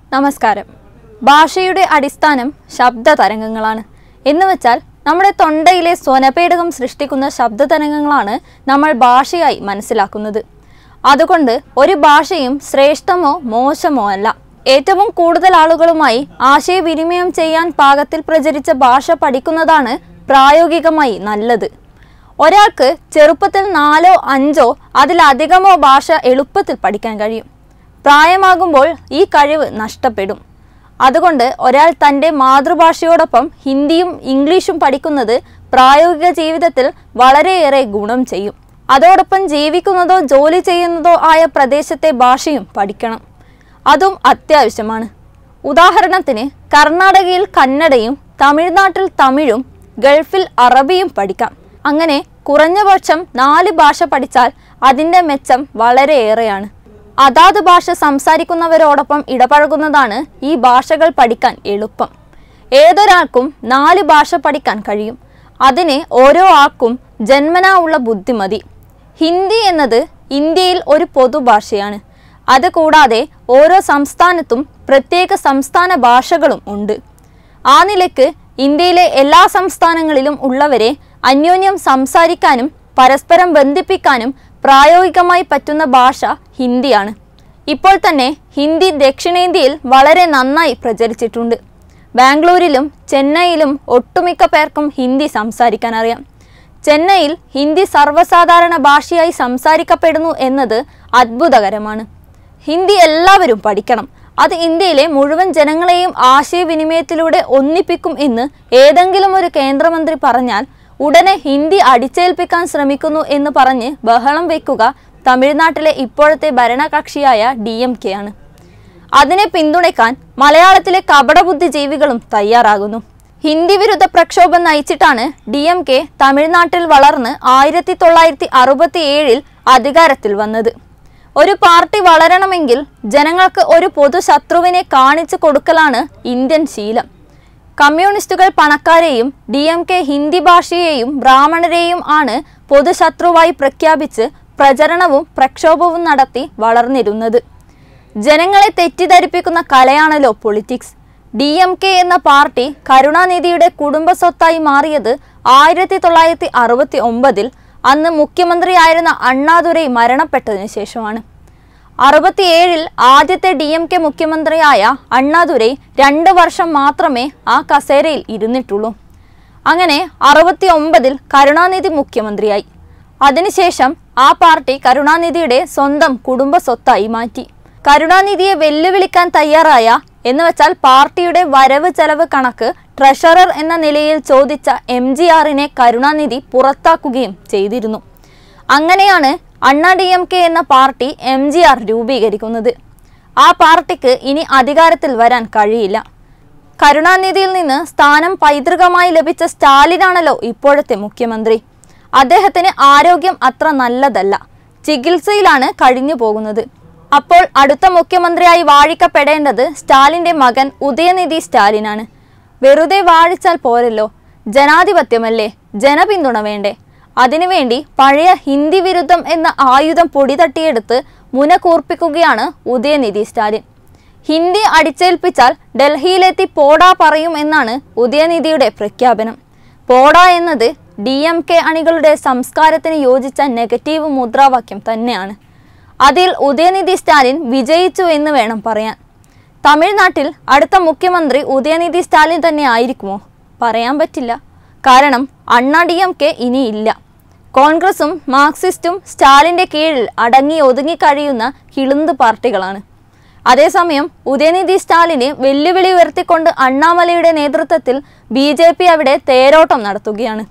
നമസ്കാരം ഭാഷയുടെ അടിസ്ഥാനം ശബ്ദ തരംഗങ്ങളാണ് എന്ന് വെച്ചാൽ നമ്മുടെ തൊണ്ടയിലെ സ്വനപേടകം സൃഷ്ടിക്കുന്ന ശബ്ദ തരംഗങ്ങളാണ് നമ്മൾ ഭാഷയായി മനസ്സിലാക്കുന്നത് അതുകൊണ്ട് ഒരു ഭാഷയും ശ്രേഷ്ഠമോ മോശമോ അല്ല ഏറ്റവും കൂടുതൽ ആളുകളുമായി ആശയവിനിമയം ചെയ്യാൻ പാകത്തിൽ പ്രചരിച്ച ഭാഷ പഠിക്കുന്നതാണ് പ്രായോഗികമായി നല്ലത് ഒരാൾക്ക് ചെറുപ്പത്തിൽ നാലോ അഞ്ചോ അതിലധികമോ ഭാഷ എളുപ്പത്തിൽ പഠിക്കാൻ കഴിയും പ്രായമാകുമ്പോൾ ഈ കഴിവ് നഷ്ടപ്പെടും അതുകൊണ്ട് ഒരാൾ തൻ്റെ മാതൃഭാഷയോടൊപ്പം ഹിന്ദിയും ഇംഗ്ലീഷും പഠിക്കുന്നത് പ്രായോഗിക ജീവിതത്തിൽ വളരെയേറെ ഗുണം ചെയ്യും അതോടൊപ്പം ജീവിക്കുന്നതോ ജോലി ചെയ്യുന്നതോ ആയ പ്രദേശത്തെ ഭാഷയും പഠിക്കണം അതും അത്യാവശ്യമാണ് ഉദാഹരണത്തിന് കർണാടകയിൽ കന്നഡയും തമിഴ്നാട്ടിൽ തമിഴും ഗൾഫിൽ അറബിയും പഠിക്കാം അങ്ങനെ കുറഞ്ഞപക്ഷം നാല് ഭാഷ പഠിച്ചാൽ അതിൻ്റെ മെച്ചം വളരെയേറെയാണ് അതാത് ഭാഷ സംസാരിക്കുന്നവരോടൊപ്പം ഇടപഴകുന്നതാണ് ഈ ഭാഷകൾ പഠിക്കാൻ എളുപ്പം ഏതൊരാൾക്കും നാല് ഭാഷ പഠിക്കാൻ കഴിയും അതിന് ഓരോ ആൾക്കും ജന്മനാ ഉള്ള ബുദ്ധി മതി ഹിന്ദി എന്നത് ഇന്ത്യയിൽ ഒരു പൊതുഭാഷയാണ് അത് കൂടാതെ ഓരോ സംസ്ഥാനത്തും പ്രത്യേക സംസ്ഥാന ഭാഷകളും ഉണ്ട് ആ നിലയ്ക്ക് ഇന്ത്യയിലെ എല്ലാ സംസ്ഥാനങ്ങളിലും ഉള്ളവരെ അന്യോന്യം സംസാരിക്കാനും പരസ്പരം ബന്ധിപ്പിക്കാനും പ്രായോഗികമായി പറ്റുന്ന ഭാഷ ഹിന്ദിയാണ് ഇപ്പോൾ തന്നെ ഹിന്ദി ദക്ഷിണേന്ത്യയിൽ വളരെ നന്നായി പ്രചരിച്ചിട്ടുണ്ട് ബാംഗ്ലൂരിലും ചെന്നൈയിലും ഒട്ടുമിക്ക പേർക്കും ഹിന്ദി സംസാരിക്കാൻ അറിയാം ചെന്നൈയിൽ ഹിന്ദി സർവ്വസാധാരണ ഭാഷയായി സംസാരിക്കപ്പെടുന്നു എന്നത് അത്ഭുതകരമാണ് ഹിന്ദി എല്ലാവരും പഠിക്കണം അത് ഇന്ത്യയിലെ മുഴുവൻ ജനങ്ങളെയും ആശയവിനിമയത്തിലൂടെ ഒന്നിപ്പിക്കും എന്ന് ഏതെങ്കിലും ഒരു കേന്ദ്രമന്ത്രി പറഞ്ഞാൽ ഉടനെ ഹിന്ദി അടിച്ചേൽപ്പിക്കാൻ ശ്രമിക്കുന്നു എന്ന് പറഞ്ഞ് ബഹളം വയ്ക്കുക തമിഴ്നാട്ടിലെ ഇപ്പോഴത്തെ ഭരണകക്ഷിയായ ഡി എം കെ ആണ് അതിനെ പിന്തുണയ്ക്കാൻ മലയാളത്തിലെ കപടബുദ്ധിജീവികളും തയ്യാറാകുന്നു ഹിന്ദി വിരുദ്ധ പ്രക്ഷോഭം നയിച്ചിട്ടാണ് ഡി എം കെ തമിഴ്നാട്ടിൽ വളർന്ന് ആയിരത്തി തൊള്ളായിരത്തി അറുപത്തി ഏഴിൽ അധികാരത്തിൽ വന്നത് ഒരു പാർട്ടി വളരണമെങ്കിൽ ജനങ്ങൾക്ക് ഒരു പൊതു ശത്രുവിനെ കാണിച്ചു കൊടുക്കലാണ് ഇന്ത്യൻ ശീലം കമ്മ്യൂണിസ്റ്റുകൾ പണക്കാരെയും ഡി എം കെ ഹിന്ദി ഭാഷയെയും ബ്രാഹ്മണരെയും ആണ് പൊതുശത്രുവായി പ്രഖ്യാപിച്ച് പ്രചരണവും പ്രക്ഷോഭവും നടത്തി വളർന്നിരുന്നത് ജനങ്ങളെ തെറ്റിദ്ധരിപ്പിക്കുന്ന കലയാണല്ലോ പൊളിറ്റിക്സ് ഡി എം കെ എന്ന പാർട്ടി കരുണാനിധിയുടെ കുടുംബ സ്വത്തായി മാറിയത് ആയിരത്തി തൊള്ളായിരത്തി അറുപത്തി ഒമ്പതിൽ അന്ന് മുഖ്യമന്ത്രിയായിരുന്ന അണ്ണാദുരൈ മരണപ്പെട്ടതിന് ശേഷമാണ് അറുപത്തിയേഴിൽ ആദ്യത്തെ ഡി എം കെ മുഖ്യമന്ത്രിയായ അണ്ണാദുരൈ രണ്ട് വർഷം മാത്രമേ ആ കസേരയിൽ ഇരുന്നിട്ടുള്ളൂ അങ്ങനെ അറുപത്തി ഒമ്പതിൽ കരുണാനിധി മുഖ്യമന്ത്രിയായി അതിനുശേഷം ആ പാർട്ടി കരുണാനിധിയുടെ സ്വന്തം കുടുംബ സ്വത്തായി മാറ്റി കരുണാനിധിയെ വെല്ലുവിളിക്കാൻ തയ്യാറായ എന്ന് വെച്ചാൽ പാർട്ടിയുടെ വരവ് ചെലവ് കണക്ക് ട്രഷറർ എന്ന നിലയിൽ ചോദിച്ച എം ജി ആറിനെ കരുണാനിധി പുറത്താക്കുകയും ചെയ്തിരുന്നു അങ്ങനെയാണ് അണ്ണാ ഡി എം കെ എന്ന പാർട്ടി എം ജി ആർ രൂപീകരിക്കുന്നത് ആ പാർട്ടിക്ക് ഇനി അധികാരത്തിൽ വരാൻ കഴിയില്ല കരുണാനിധിയിൽ നിന്ന് സ്ഥാനം പൈതൃകമായി ലഭിച്ച സ്റ്റാലിനാണല്ലോ ഇപ്പോഴത്തെ മുഖ്യമന്ത്രി അദ്ദേഹത്തിന് ആരോഗ്യം അത്ര നല്ലതല്ല ചികിത്സയിലാണ് കഴിഞ്ഞു പോകുന്നത് അപ്പോൾ അടുത്ത മുഖ്യമന്ത്രിയായി വാഴിക്കപ്പെടേണ്ടത് സ്റ്റാലിൻ്റെ മകൻ ഉദയനിധി സ്റ്റാലിനാണ് വെറുതെ വാഴിച്ചാൽ പോരല്ലോ ജനാധിപത്യമല്ലേ ജനപിന്തുണ വേണ്ടേ അതിനുവേണ്ടി പഴയ ഹിന്ദി വിരുദ്ധം എന്ന ആയുധം പൊടിതട്ടിയെടുത്ത് മുന കൂർപ്പിക്കുകയാണ് ഉദയനിധി സ്റ്റാലിൻ ഹിന്ദി അടിച്ചേൽപ്പിച്ചാൽ ഡൽഹിയിലെത്തി പോടാ പറയും എന്നാണ് ഉദയനിധിയുടെ പ്രഖ്യാപനം പോടാ എന്നത് ഡി എം കെ അണികളുടെ സംസ്കാരത്തിന് യോജിച്ച നെഗറ്റീവ് മുദ്രാവാക്യം തന്നെയാണ് അതിൽ ഉദയനിധി സ്റ്റാലിൻ വിജയിച്ചു എന്ന് വേണം പറയാൻ തമിഴ്നാട്ടിൽ അടുത്ത മുഖ്യമന്ത്രി ഉദയനിധി സ്റ്റാലിൻ തന്നെ ആയിരിക്കുമോ പറയാൻ പറ്റില്ല കാരണം അണ്ണാ ഡി എം കെ ഇനിയില്ല കോൺഗ്രസും മാർക്സിസ്റ്റും സ്റ്റാലിൻ്റെ കീഴിൽ അടങ്ങി ഒതുങ്ങി കഴിയുന്ന കിളുന്ത് പാർട്ടികളാണ് അതേസമയം ഉദയനിധി സ്റ്റാലിന് വെല്ലുവിളി ഉയർത്തിക്കൊണ്ട് അണ്ണാമലയുടെ നേതൃത്വത്തിൽ ബി ജെ പി അവിടെ തേരോട്ടം നടത്തുകയാണ്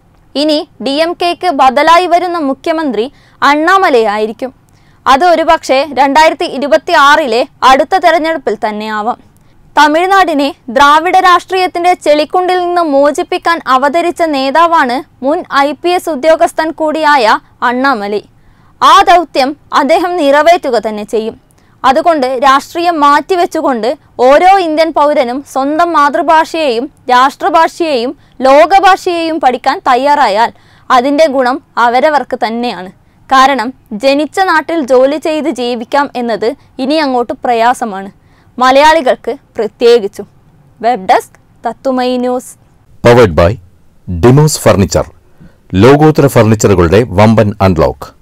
ഇനി ഡി എം കെക്ക് ബദലായി വരുന്ന മുഖ്യമന്ത്രി അണ്ണാമലയായിരിക്കും അത് ഒരുപക്ഷെ രണ്ടായിരത്തി ഇരുപത്തി ആറിലെ അടുത്ത തെരഞ്ഞെടുപ്പിൽ തന്നെയാവാം തമിഴ്നാടിനെ ദ്രാവിഡ രാഷ്ട്രീയത്തിന്റെ ചെളിക്കുണ്ടിൽ നിന്ന് മോചിപ്പിക്കാൻ അവതരിച്ച നേതാവാണ് മുൻ ഐ പി എസ് ഉദ്യോഗസ്ഥൻ കൂടിയായ അണ്ണാമലൈ ആ ദൗത്യം അദ്ദേഹം നിറവേറ്റുക തന്നെ ചെയ്യും അതുകൊണ്ട് രാഷ്ട്രീയം മാറ്റിവെച്ചുകൊണ്ട് ഓരോ ഇന്ത്യൻ പൗരനും സ്വന്തം മാതൃഭാഷയെയും രാഷ്ട്രഭാഷയെയും ലോകഭാഷയെയും പഠിക്കാൻ തയ്യാറായാൽ അതിൻ്റെ ഗുണം അവരവർക്ക് തന്നെയാണ് കാരണം ജനിച്ച നാട്ടിൽ ജോലി ചെയ്ത് ജീവിക്കാം എന്നത് ഇനി അങ്ങോട്ട് പ്രയാസമാണ് മലയാളികൾക്ക് പ്രത്യേകിച്ചും വെബ് ഡെസ്ക് തത്തുമൈ news powered by Demos furniture ലോകോത്തര ഫർണിച്ചറുകളുടെ വമ്പൻ അൺലോക്ക്